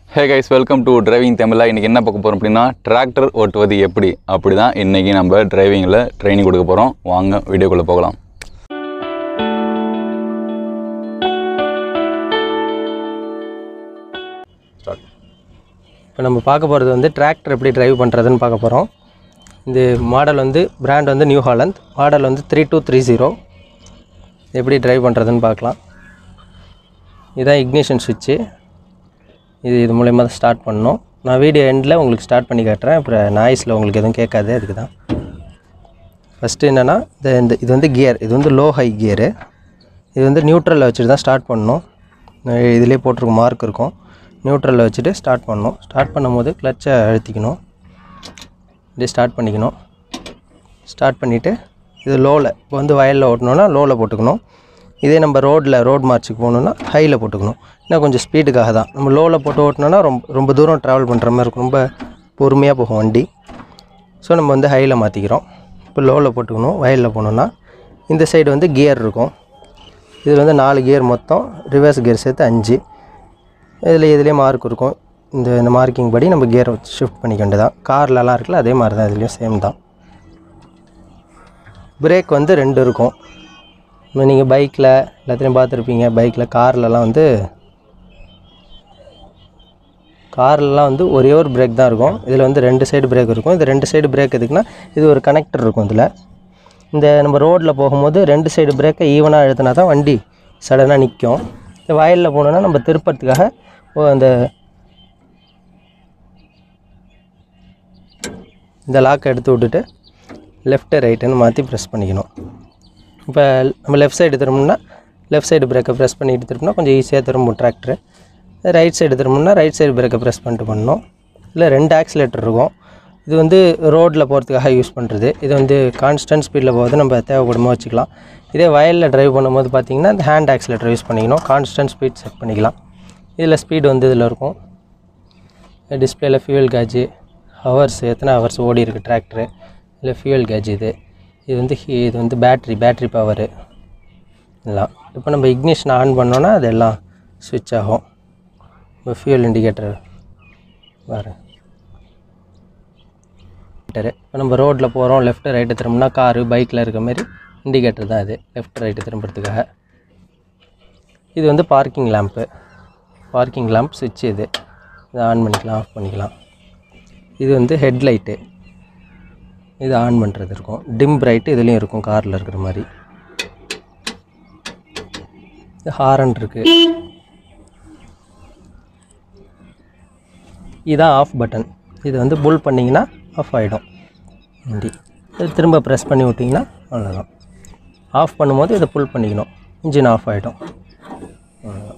Hey guys welcome to driving தமிழா இன்றைக்கி என்ன பார்க்க போகிறோம் அப்படின்னா டிராக்டர் ஓட்டுவது எப்படி அப்படி தான் இன்றைக்கி நம்ம டிரைவிங்கில் ட்ரைனிங் கொடுக்க போகிறோம் வாங்க வீடியோக்குள்ளே போகலாம் ஸ்டார்ட் இப்போ நம்ம பார்க்க போகிறது வந்து டிராக்டர் எப்படி டிரைவ் பண்ணுறதுன்னு பார்க்க போகிறோம் இந்த மாடல் வந்து பிராண்ட் வந்து நியூ ஹாலண்ட் மாடல் வந்து த்ரீ டூ த்ரீ ஜீரோ எப்படி டிரைவ் பண்ணுறதுன்னு பார்க்கலாம் இதான் இக்னிஷன் சுவிட்சு இது இது மூலயமா தான் ஸ்டார்ட் பண்ணணும் நான் வீடியோ எண்டில் உங்களுக்கு ஸ்டார்ட் பண்ணி காட்டுறேன் அப்புறம் நாய்ஸில் உங்களுக்கு எதுவும் கேட்காது அதுக்கு தான் ஃபஸ்ட்டு என்னென்னா இந்த இந்த இது வந்து கியர் இது வந்து லோ ஹை கியரு இது வந்து நியூட்ரலில் வச்சுட்டு தான் ஸ்டார்ட் பண்ணணும் இதிலே போட்டிருக்கும் மார்க் இருக்கும் நியூட்ரலில் வச்சுட்டு ஸ்டார்ட் பண்ணணும் ஸ்டார்ட் பண்ணும்போது கிளச்சை அழுத்திக்கணும் இப்படியே ஸ்டார்ட் பண்ணிக்கணும் ஸ்டார்ட் பண்ணிவிட்டு இது லோவில் இப்போ வந்து வயலில் ஓட்டணுன்னா லோவில் போட்டுக்கணும் இதே நம்ம ரோட்டில் ரோட் மார்ச்சுக்கு போகணுன்னா ஹையில் போட்டுக்கணும் இன்னும் கொஞ்சம் ஸ்பீடுக்காக தான் நம்ம லோவில் போட்டு ஓட்டினோன்னா ரொம்ப ரொம்ப தூரம் ட்ராவல் பண்ணுற மாதிரி இருக்கும் ரொம்ப பொறுமையாக போகும் வண்டி ஸோ நம்ம வந்து ஹையில் மாற்றிக்கிறோம் இப்போ லோவில் போட்டுக்கணும் வயலில் போகணுன்னா இந்த சைடு வந்து கியர் இருக்கும் இதில் வந்து நாலு கியர் மொத்தம் ரிவர்ஸ் கியர் சேர்த்து அஞ்சு இதில் இதுலேயே மார்க் இருக்கும் இந்த இந்த மார்க்கிங் படி நம்ம கியரை ஷிஃப்ட் பண்ணிக்க வேண்டியதான் கார்லலாம் இருக்குல்ல அதே மாதிரி தான் இதுலேயும் சேம் தான் பிரேக் வந்து ரெண்டு இருக்கும் இப்போ நீங்கள் பைக்கில் எல்லாத்துலேயும் பார்த்துருப்பீங்க பைக்கில் கார்லலாம் வந்து கார்லலாம் வந்து ஒரே ஒரு பிரேக் தான் இருக்கும் இதில் வந்து ரெண்டு சைடு பிரேக் இருக்கும் இது ரெண்டு சைடு பிரேக் எதுக்குன்னா இது ஒரு கனெக்டர் இருக்கும் இதில் இந்த நம்ம ரோட்டில் போகும்போது ரெண்டு சைடு பிரேக்கை ஈவனாக அழுத்தினா தான் வண்டி சடனாக நிற்கும் இந்த வயலில் போனோன்னா நம்ம திருப்பத்துக்காக ஓ, அந்த இந்த லாக்கை எடுத்து விட்டுட்டு லெஃப்ட்டு ரைட்டுன்னு மாற்றி ப்ரெஸ் பண்ணிக்கணும் இப்போ நம்ம லெஃப்ட் சைடு திரும்பினா லெஃப்ட் சைடு பிரேக்கை ப்ரெஸ் பண்ணிட்டு திரும்பினா கொஞ்சம் ஈஸியாக திரும்பும் டிராக்டரு ரைட் சைடு திரும்பினா ரைட் சைடு பிரேக்கை ப்ரெஸ் பண்ணிட்டு பண்ணணும் இல்லை ரெண்டு ஆக்சிலேட்டர் இருக்கும் இது வந்து ரோட்டில் போகிறதுக்காக யூஸ் பண்ணுறது இது வந்து கான்ஸ்டன்ட் ஸ்பீடில் போகிறது நம்ம தேவைப்படுமோ வச்சுக்கலாம் இதே வயலில் டிரைவ் பண்ணும்போது பார்த்தீங்கன்னா இந்த ஹேண்ட் ஆக்சிலேட்டர் யூஸ் பண்ணிக்கணும் கான்ஸ்டன்ட் ஸ்பீட் செட் பண்ணிக்கலாம் இதில் ஸ்பீடு வந்து இதில் இருக்கும் டிஸ்பிளேல ஃபியூல் கேஜு ஹவர்ஸ் எத்தனை ஹவர்ஸ் ஓடி இருக்குது டிராக்டரு இல்லை ஃபியூல் கேஜ் இது இது வந்து ஹீ- இது வந்து பேட்ரி பேட்ரி பவரு எல்லாம் இப்போ நம்ம இக்னிஷன் ஆன் பண்ணோன்னா அது எல்லாம் ஸ்விட்ச் ஆகும் இப்போ ஃபியூல் இண்டிகேட்டர் பாரு இப்போ நம்ம ரோட்டில் போகிறோம் லெஃப்ட் ரைட்டு திரும்பினா காரு பைக்கில் இருக்க மாதிரி இண்டிகேட்டர் தான் இது லெஃப்ட் ரைட்டு திரும்புறதுக்காக இது வந்து பார்க்கிங் லேம்ப்பு பார்க்கிங் லேம்ப் சுவிட்ச் இது இதை ஆன் பண்ணிக்கலாம் ஆஃப் பண்ணிக்கலாம் இது வந்து ஹெட்லைட்டு இது ஆன் பண்ணுறது இருக்கும் டிம் பிரைட்டு இதுலேயும் இருக்கும் காரில் இருக்கிற மாதிரி இது ஹாரன் இருக்குது இதான் ஆஃப் பட்டன் இது வந்து புல் பண்ணிங்கன்னா ஆஃப் ஆகிடும் வண்டி இது திரும்ப ப்ரெஸ் பண்ணி விட்டிங்கன்னா அவ்வளோதான் ஆஃப் பண்ணும்போது இதை புல் பண்ணிக்கணும் இன்ஜின் ஆஃப் ஆகிடும் அவ்வளோதான்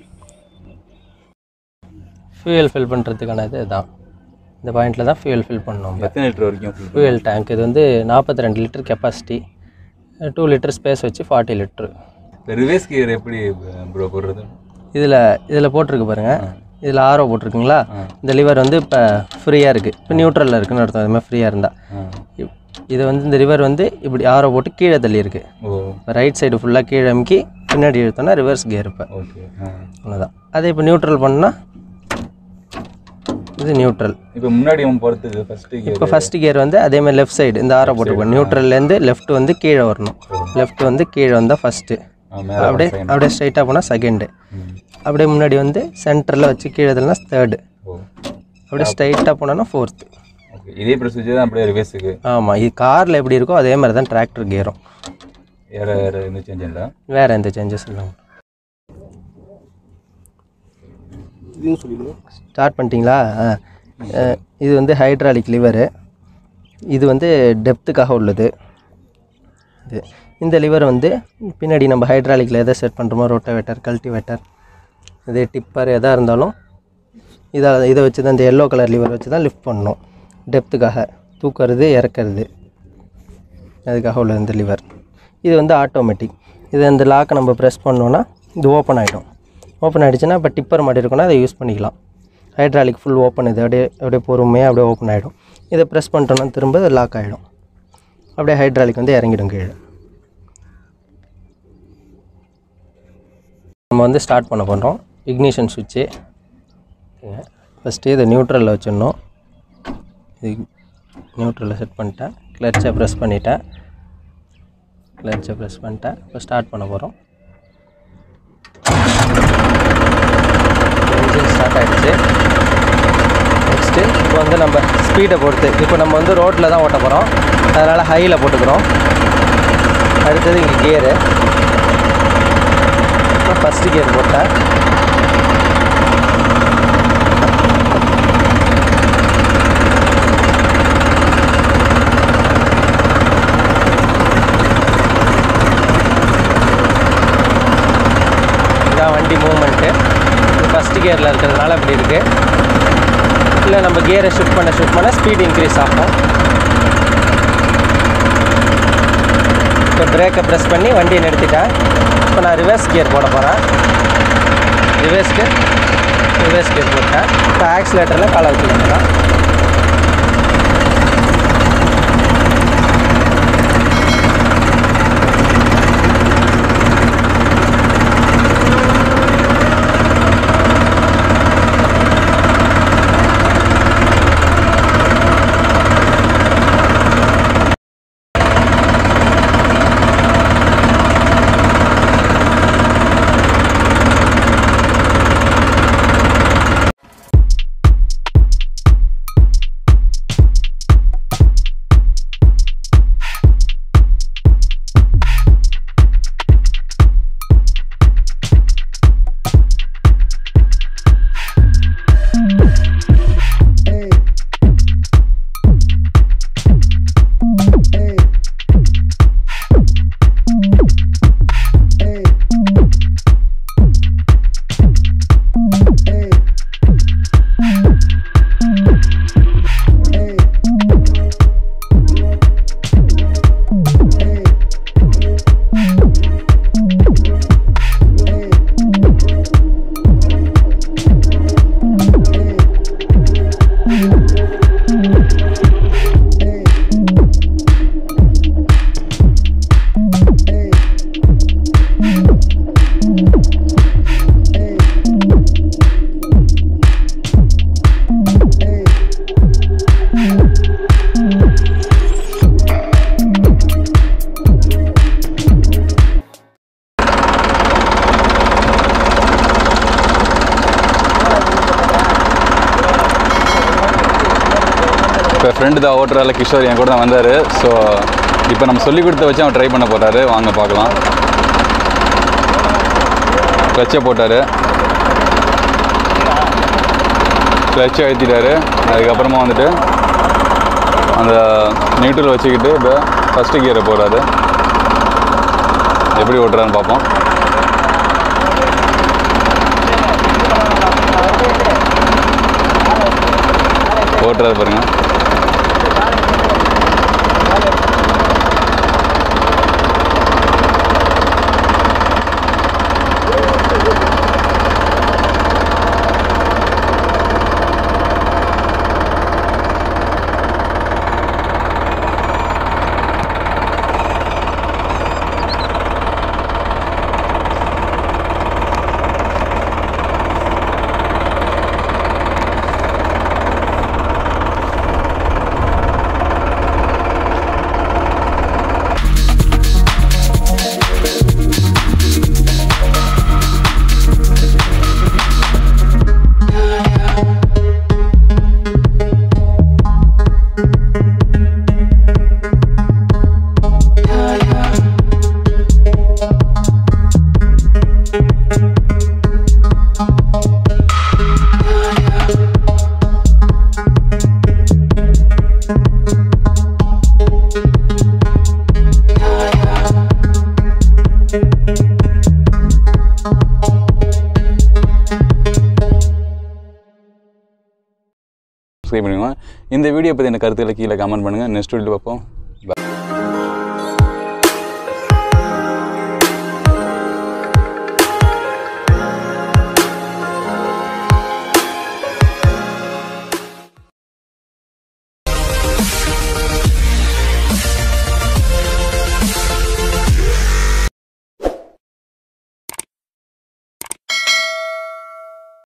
ஃபியூயல் ஃபில் பண்ணுறதுக்கான இது இதுதான் இந்த பாயிண்டில் தான் ஃபியூயல் ஃபில் பண்ணணும் நம்ம எத்தனை லிட்டர் வரைக்கும் full ஃபியூயல் டேங்க் இது வந்து நாற்பத்தி ரெண்டு litre capacity two litre space வச்சு ஃபார்ட்டி லிட்ரு இந்த ரிவேஸ் கியர் எப்படி ப்ரோ போடுறது இதில் இதில் போட்டிருக்கு பாருங்கள் இதில் ஆரோ போட்டிருக்குங்களா இந்த லிவர் வந்து இப்போ ஃப்ரீயாக இருக்குது இப்போ நியூட்ரலில் இருக்குன்னு அர்த்தம் அது மாதிரி ஃப்ரீயாக இருந்தால் ஆ இது வந்து இந்த லிவர் வந்து இப்படி ஆரோ போட்டு கீழே தள்ளி இருக்குது ஓ இப்போ ரைட் சைடு ஃபுல்லாக கீழே அமுக்கி பின்னாடி இழுத்தோன்னா ரிவர்ஸ் கியர் இப்போ ஓகே ஆ அவ்வளோதான் அதே இப்போ நியூட்ரல் பண்ணால் இது நியூட்ரல் இப்போ முன்னாடி அவன் போகிறதுக்கு ஃபஸ்ட்டு இப்போ ஃபர்ஸ்ட் கியர் வந்து அதே மாதிரி லெஃப்ட் சைடு இந்த ஆரோ போட்டுக்கணும் நியூட்ரல்லேருந்து லெஃப்ட் வந்து கீழே வரணும் லெஃப்ட் வந்து கீழே வந்தால் ஃபஸ்ட்டு மேலே அப்படியே அப்படியே ஸ்ட்ரைட்டாக போனால் செகண்டு அப்படியே முன்னாடி வந்து சென்டரில் வச்சு கீழே தள்ளனா தேர்டு ஓ அப்படியே ஸ்ட்ரைட்டாக போனோன்னா ஃபோர்த்து ஓகே இதே ப்ரொசீஜர் தான் அப்படியே ரிவேஸுக்கு ஆமாம் இது காரில் எப்படி இருக்கோ அதே மாதிரி தான் டிராக்டர் கியரும் வேறு வேறு எந்த சேஞ்ச் இல்லை வேறு எந்த சேஞ்சஸ் இல்லைங்க ஸ்டார்ட் பண்ணிட்டீங்களா ஆ. அஹ், இது வந்து ஹைட்ராலிக் லிவரு இது வந்து டெப்த்துக்காக உள்ளது இது இந்த லிவர் வந்து பின்னாடி நம்ம ஹைட்ராலிக்கில் எதை செட் பண்ணுறோமோ ரோட்டோவேட்டர் கல்டிவேட்டர் இது டிப்பர் எதாக இருந்தாலும் இதை இதை வச்சு தான் இந்த எல்லோ கலர் லிவர் வச்சு தான் லிஃப்ட் பண்ணணும் டெப்த்துக்காக தூக்கிறது இறக்கிறது அதுக்காக உள்ள இந்த லிவர் இது வந்து ஆட்டோமேட்டிக் இது இந்த லாக்கை நம்ம ப்ரெஸ் பண்ணோன்னா இது ஓப்பன் ஆகிடும் ஓப்பன் ஆகிடுச்சுன்னா இப்போ டிப்பர் மாட்டி இருக்குன்னா அதை யூஸ் பண்ணிக்கலாம் ஹைட்ராலிக் ஃபுல் ஓப்பன் இது அப்படியே அப்படியே பொறுமையாக அப்படியே ஓப்பன் ஆகிடும் இதை ப்ரெஸ் பண்ணிட்டோன்னா திரும்ப இது லாக் ஆகிடும் அப்படியே ஹைட்ராலிக் வந்து இறங்கிடும் கீழே நம்ம வந்து ஸ்டார்ட் பண்ண போகிறோம் இக்னிஷன் சுவிட்சு ஃபஸ்ட்டு இதை நியூட்ரலில் வச்சிடணும் இது நியூட்ரலில் செட் பண்ணிட்டேன் கிளச்சை ப்ரெஸ் பண்ணிட்டேன் கிளச்சை ப்ரெஸ் பண்ணிட்டேன் இப்போ ஸ்டார்ட் பண்ண போகிறோம் இன்ஜின் ஸ்டார்ட் ஆகிடுச்சு நெக்ஸ்ட்டு இப்போ வந்து நம்ம ஸ்பீடை பொறுத்து இப்போ நம்ம வந்து ரோட்டில் தான் ஓட்ட போகிறோம் அதனால் ஹையில் போட்டுக்கிறோம் அடுத்தது இங்கே கியரு இப்போ ஃபஸ்ட்டு கியர் போட்டேன் இதான் வண்டி மூவ்மெண்ட்டு இது ஃபஸ்ட்டு கியரில் இருக்கிறதுனால அப்படி இருக்குது இல்லை நம்ம கியரை ஷிஃப்ட் பண்ண ஷிஃப்ட் பண்ண ஸ்பீட் இன்க்ரீஸ் ஆகும் இப்போ பிரேக்கை ப்ரெஸ் பண்ணி வண்டியை நிறுத்திட்டேன் இப்போ நான் ரிவர்ஸ் கியர் போட போகிறேன் ரிவர்ஸ்க்கு ரிவர்ஸ் கியர் போட்டேன் இப்போ ஆக்சிலேட்டரில் காலை வச்சுக்கோங்க இப்போ ஃப்ரெண்டு தான் ஓட்டுறால கிஷோர் என் கூட தான் வந்தார் ஸோ இப்போ நம்ம சொல்லி கொடுத்த வச்சு அவன் ட்ரை பண்ண போகிறாரு வாங்க பார்க்கலாம் கிளச்சை போட்டார் கிளச்சை அழுத்திட்டாரு அதுக்கப்புறமா வந்துட்டு அந்த நியூட்ரல் வச்சுக்கிட்டு இப்போ ஃபஸ்ட்டு கியரை போடுறாரு எப்படி ஓட்டுறான்னு பார்ப்போம் ஓட்டுறாரு பாருங்க சப்ஸ்கிரைப் பண்ணுங்க இந்த வீடியோ பற்றி இந்த கருத்துக்களை கீழே கமெண்ட் பண்ணுங்கள் நெக்ஸ்ட் வீடியோ பார்ப்போம்